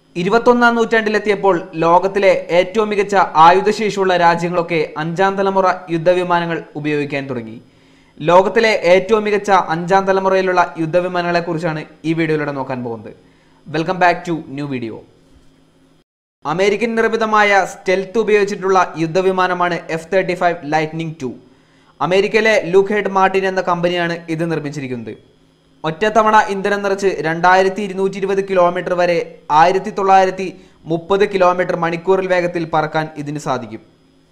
ഇരുപത്തൊന്നാം നൂറ്റാണ്ടിലെത്തിയപ്പോൾ ലോകത്തിലെ ഏറ്റവും മികച്ച ആയുധശേഷിയുള്ള രാജ്യങ്ങളൊക്കെ അഞ്ചാം തലമുറ യുദ്ധവിമാനങ്ങൾ ഉപയോഗിക്കാൻ തുടങ്ങി ലോകത്തിലെ ഏറ്റവും മികച്ച അഞ്ചാം തലമുറയിലുള്ള യുദ്ധവിമാനങ്ങളെ കുറിച്ചാണ് ഈ വീഡിയോയിലൂടെ നോക്കാൻ പോകുന്നത് welcome back to new video American നിർമ്മിതമായ സ്റ്റെൽത്ത് ഉപയോഗിച്ചിട്ടുള്ള യുദ്ധവിമാനമാണ് F thirty five lightning two അമേരിക്കയിലെ ലൂക്ക് ഹെഡ് മാർട്ടിൻ എന്ന കമ്പനിയാണ് ഇത് നിർമ്മിച്ചിരിക്കുന്നത് ഒറ്റത്തവണ ഇന്ധനം നിറച്ച് രണ്ടായിരത്തി ഇരുന്നൂറ്റി ഇരുപത് കിലോമീറ്റർ വരെ ആയിരത്തി തൊള്ളായിരത്തി മുപ്പത് കിലോമീറ്റർ മണിക്കൂറിൽ വേഗത്തിൽ പറക്കാൻ ഇതിന് സാധിക്കും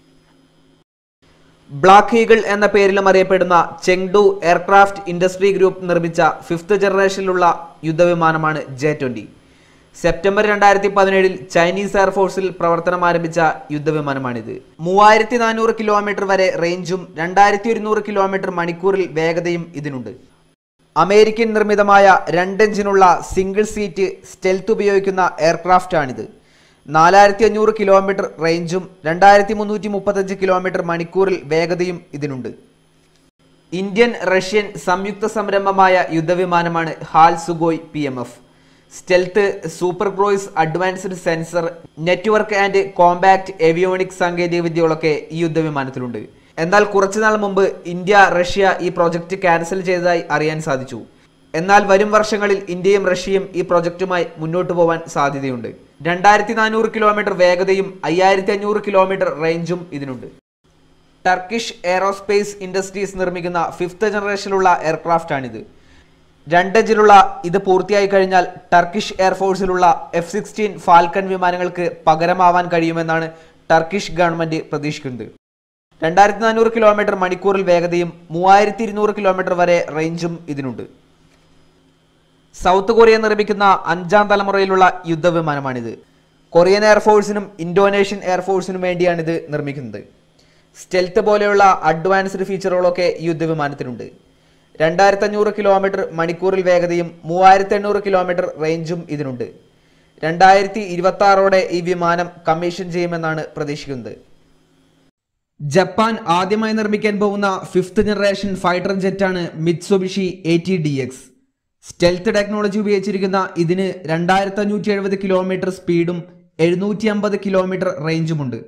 ബ്ലാക്ക് ഈഗിൾ എന്ന പേരിലും അറിയപ്പെടുന്ന ചെങ്ഡു എയർക്രാഫ്റ്റ് ഇൻഡസ്ട്രി ഗ്രൂപ്പ് നിർമ്മിച്ച ഫിഫ്ത്ത് ജനറേഷനിലുള്ള യുദ്ധവിമാനമാണ് ജെ ട്വന്റി സെപ്റ്റംബർ രണ്ടായിരത്തി പതിനേഴിൽ ചൈനീസ് എയർഫോഴ്സിൽ പ്രവർത്തനം ആരംഭിച്ച യുദ്ധവിമാനമാണിത് മൂവായിരത്തി നാനൂറ് കിലോമീറ്റർ വരെ റേഞ്ചും രണ്ടായിരത്തി ഒരുന്നൂറ് കിലോമീറ്റർ മണിക്കൂറിൽ വേഗതയും ഇതിനുണ്ട് അമേരിക്കൻ നിർമ്മിതമായ രണ്ട് എഞ്ചിനുള്ള സിംഗിൾ സീറ്റ് സ്റ്റെൽത്ത് ഉപയോഗിക്കുന്ന എയർക്രാഫ്റ്റാണിത് നാലായിരത്തി അഞ്ഞൂറ് കിലോമീറ്റർ റേഞ്ചും രണ്ടായിരത്തി മുന്നൂറ്റി മുപ്പത്തഞ്ച് കിലോമീറ്റർ മണിക്കൂറിൽ വേഗതയും ഇതിനുണ്ട് ഇന്ത്യൻ റഷ്യൻ സംയുക്ത സംരംഭമായ യുദ്ധവിമാനമാണ് HAL Sukhoi P M F stealth super cruise advanced sensor network and compact avionic സാങ്കേതിക വിദ്യകളൊക്കെ ഈ യുദ്ധവിമാനത്തിലുണ്ട് എന്നാൽ കുറച്ചുനാൾ മുമ്പ് ഇന്ത്യ റഷ്യ ഈ പ്രോജക്റ്റ് ക്യാൻസൽ ചെയ്തതായി അറിയാൻ സാധിച്ചു എന്നാൽ വരും വർഷങ്ങളിൽ ഇന്ത്യയും റഷ്യയും ഈ പ്രോജക്റ്റുമായി മുന്നോട്ട് പോകാൻ സാധ്യതയുണ്ട് രണ്ടായിരത്തി നാനൂറ് കിലോമീറ്റർ വേഗതയും അയ്യായിരത്തി അഞ്ഞൂറ് കിലോമീറ്റർ റേഞ്ചും ഇതിനുണ്ട് ടർക്കിഷ് എയറോസ്പേസ് ഇൻഡസ്ട്രീസ് നിർമ്മിക്കുന്ന ഫിഫ്ത്ത് ജനറേഷനിലുള്ള എയർക്രാഫ്റ്റാണിത് രണ്ടഞ്ചിലുള്ള ഇത് പൂർത്തിയായി കഴിഞ്ഞാൽ ടർക്കിഷ് എയർഫോഴ്സിലുള്ള എഫ് സിക്സ്റ്റീൻ ഫാൽക്കൺ വിമാനങ്ങൾക്ക് പകരമാവാൻ കഴിയുമെന്നാണ് ടർക്കിഷ് ഗവൺമെന്റ് പ്രതീക്ഷിക്കുന്നത് രണ്ടായിരത്തി നാനൂറ് കിലോമീറ്റർ മണിക്കൂറിൽ വേഗതയും മൂവായിരത്തി ഇരുന്നൂറ് കിലോമീറ്റർ വരെ റേഞ്ചും ഇതിനുണ്ട് സൗത്ത് കൊറിയ നിർമ്മിക്കുന്ന അഞ്ചാം തലമുറയിലുള്ള യുദ്ധവിമാനമാണിത് കൊറിയൻ എയർഫോഴ്സിനും ഇന്തോനേഷ്യൻ എയർഫോഴ്സിനും വേണ്ടിയാണ് ഇത് നിർമ്മിക്കുന്നത് സ്റ്റെൽത്ത് പോലെയുള്ള അഡ്വാൻസ്ഡ് ഫീച്ചറുകളൊക്കെ ഈ യുദ്ധവിമാനത്തിനുണ്ട് രണ്ടായിരത്തി അഞ്ഞൂറ് കിലോമീറ്റർ മണിക്കൂറിൽ വേഗതയും മൂവായിരത്തി എണ്ണൂറ് കിലോമീറ്റർ റേഞ്ചും ഇതിനുണ്ട് രണ്ടായിരത്തി ഇരുപത്തി ആറോടെ ഈ വിമാനം കമ്മീഷൻ ചെയ്യുമെന്നാണ് പ്രതീക്ഷിക്കുന്നത് ജപ്പാൻ ആദ്യമായി നിർമ്മിക്കാൻ പോകുന്ന ഫിഫ്ത്ത് ജനറേഷൻ ഫൈറ്റർ ജെറ്റാണ് Mitsubishi A T D X stealth technology ഉപയോഗിച്ചിരിക്കുന്ന ഇതിന് രണ്ടായിരത്തി അഞ്ഞൂറ്റി എഴുപത് കിലോമീറ്റർ സ്പീഡും എഴുന്നൂറ്റി അമ്പത് കിലോമീറ്റർ റേഞ്ചുമുണ്ട്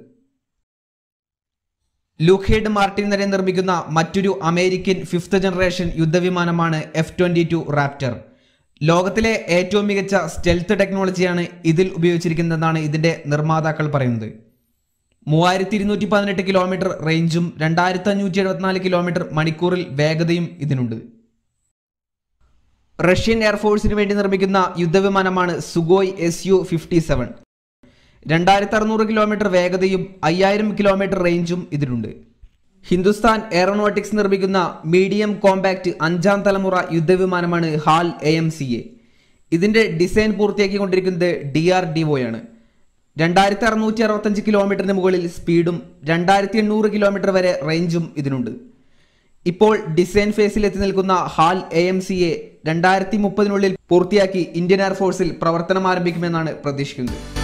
ലൂഖേഡ് മാർട്ടിൻ തന്നെ നിർമ്മിക്കുന്ന മറ്റൊരു അമേരിക്കൻ ഫിഫ്ത്ത് ജനറേഷൻ യുദ്ധവിമാനമാണ് എഫ് ട്വന്റി ടു റാപ്റ്റർ ലോകത്തിലെ ഏറ്റവും മികച്ച സ്റ്റെൽത്ത് ടെക്നോളജിയാണ് ഇതിൽ ഉപയോഗിച്ചിരിക്കുന്നതെന്നാണ് ഇതിന്റെ നിർമ്മാതാക്കൾ പറയുന്നത് മൂവായിരത്തി ഇരുന്നൂറ്റി പതിനെട്ട് കിലോമീറ്റർ റേഞ്ചും രണ്ടായിരത്തി അഞ്ഞൂറ്റി എഴുപത്തിനാല് കിലോമീറ്റർ മണിക്കൂറിൽ വേഗതയും ഇതിനുണ്ട് റഷ്യൻ എയർഫോഴ്സിന് വേണ്ടി നിർമ്മിക്കുന്ന യുദ്ധവിമാനമാണ് Sukhoi S U fifty seven രണ്ടായിരത്തി അറുന്നൂറ് കിലോമീറ്റർ വേഗതയും അയ്യായിരം കിലോമീറ്റർ റേഞ്ചും ഇതിനുണ്ട് ഹിന്ദുസ്ഥാൻ എയറോനോട്ടിക്സ് നിർമ്മിക്കുന്ന മീഡിയം കോമ്പാക്ട് അഞ്ചാം തലമുറ യുദ്ധവിമാനമാണ് HAL A M C A ഇതിന്റെ ഡിസൈൻ പൂർത്തിയാക്കിക്കൊണ്ടിരിക്കുന്നത് ഡി ആർ ഡി ഒയാണ് രണ്ടായിരത്തി അറുന്നൂറ്റി അറുപത്തഞ്ച് കിലോമീറ്ററിന് മുകളിൽ സ്പീഡും രണ്ടായിരത്തി എണ്ണൂറ് കിലോമീറ്റർ വരെ റേഞ്ചും ഇതിനുണ്ട് ഇപ്പോൾ ഡിസൈൻ ഫേസിൽ എത്തി നിൽക്കുന്ന HAL A M C A രണ്ടായിരത്തി മുപ്പതിനുള്ളിൽ പൂർത്തിയാക്കി ഇന്ത്യൻ എയർഫോഴ്സിൽ പ്രവർത്തനം ആരംഭിക്കുമെന്നാണ് പ്രതീക്ഷിക്കുന്നത്